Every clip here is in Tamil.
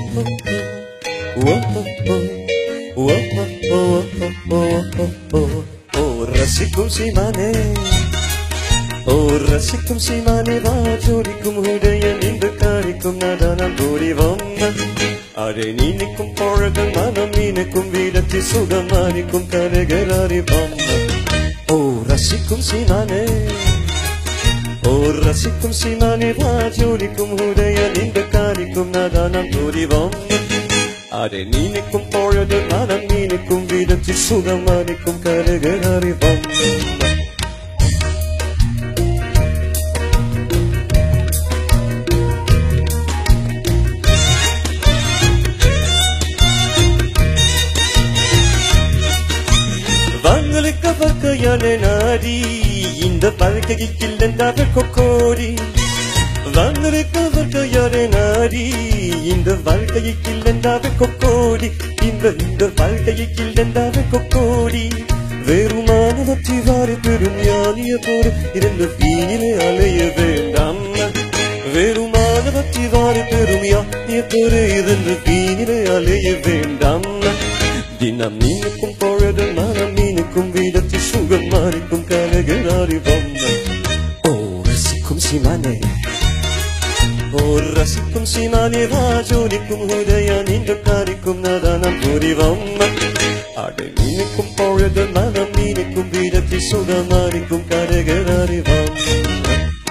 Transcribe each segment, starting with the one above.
ஓ ரசிக்கும் சீமானே ஓ ரசிக்கும் சீமானே வா ஜோடிக்கும் உடைய நின்று காணிக்கும் நடானம் கூடி வந்த அரை நீனிக்கும் பொழுது மனம் நீனுக்கும் வீடத்தில் சுகமானிக்கும் கரகராரி வந்த ஓ ரசிக்கும் சீமானே ஓ ரசிக்கும் சீமானே வா ஜோடிக்கும் உடைய நின்று காணிக்கும் நடானம் கூடி வந்த அரை நீனுக்கும் பொழுது மனம் நீனுக்கும் வீடத்தில் சுகமானிக்கும் கரகராரி வந்த வாங்களுக்கு பக்கையான நாடி இந்த பழக்கைக்கு இல்லென்றாக கொக்கோடி வாங்களுக்கு பக்கையான நாடி இந்த வாழ்க்கைக்கு இல்லென்றாக கொக்கோடி இந்த இந்த வாழ்க்கைக்கு இல்லென்றாக கொக்கோடி வெறுமானவற்றி வாரி பெரும் ஞானிய போல இரண்டு பீனிலே அலைய வேண்டாம் வெறுமானவற்றி வாரி பெரும் ஞானிய போல இரண்டு பீனிலே அலைய வேண்டாம் தினம் நீனுக்கும் பொழுது மனம் நீனுக்கும் வீடத்தில் சுகம் மாறிக்கும் கலகராரி வந்த ஓ ரசிக்கும் சீமானே ஓ ரசிக்கும் சீமானே ராஜோனிக்கும் உதய நின்று காரிக்கும் நதானம் கூறி வந்த அடை நீனுக்கும் பொழுது மனம் நீனுக்கும் வீடத்தில் சுகம் மாறிக்கும் கலகராரி வந்த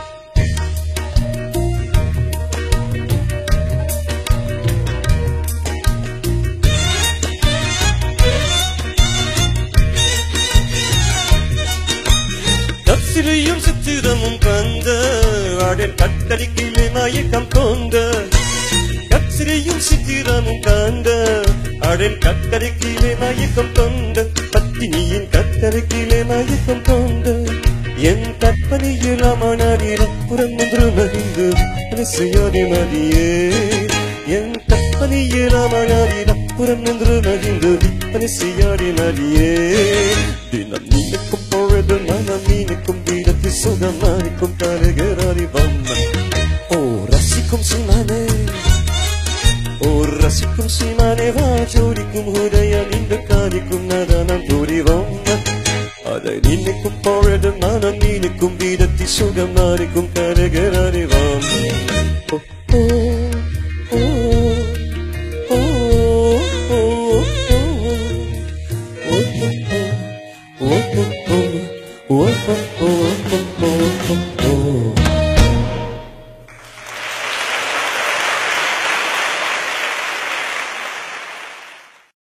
கத்திரியும் சித்திரமும் கந்த அடல் கத்தரிக்கிலே மயக்கம் கொண்ட கத்திரியும் சித்திரமும் கந்த அடல் கத்தரிக்கிலே மயக்கம் கொண்ட பத்தினியின் கத்தரிக்கிலே மயக்கம் கொண்ட என் கற்பனையில் அமனாரிடம் புறமுன்று மகிழ்ந்து மனசையோடி மதியே என் கற்பனையில் அமனாரிடம் புறமுன்று மகிழ்ந்து மனசையோடி மதியே தினம் நீனுக்கும் பொழுது மனம் நீனுக்கும் வீடத்தில் சுகமானிக்கும் கருகராரி வம்மன் ஓ ரசிக்கும் சீமானே ஓ ரசிக்கும் சீமானே வா ஜோடிக்கும் உதய நின்று காணிக்கும் நதனம் கூறி வம்மன் அதை நினைக்கும் பொழுது மனம் நீனுக்கும் வீடத்தில் சுகம் நாரிக்கும் கருகராரி வம்மன் ஓ ஓ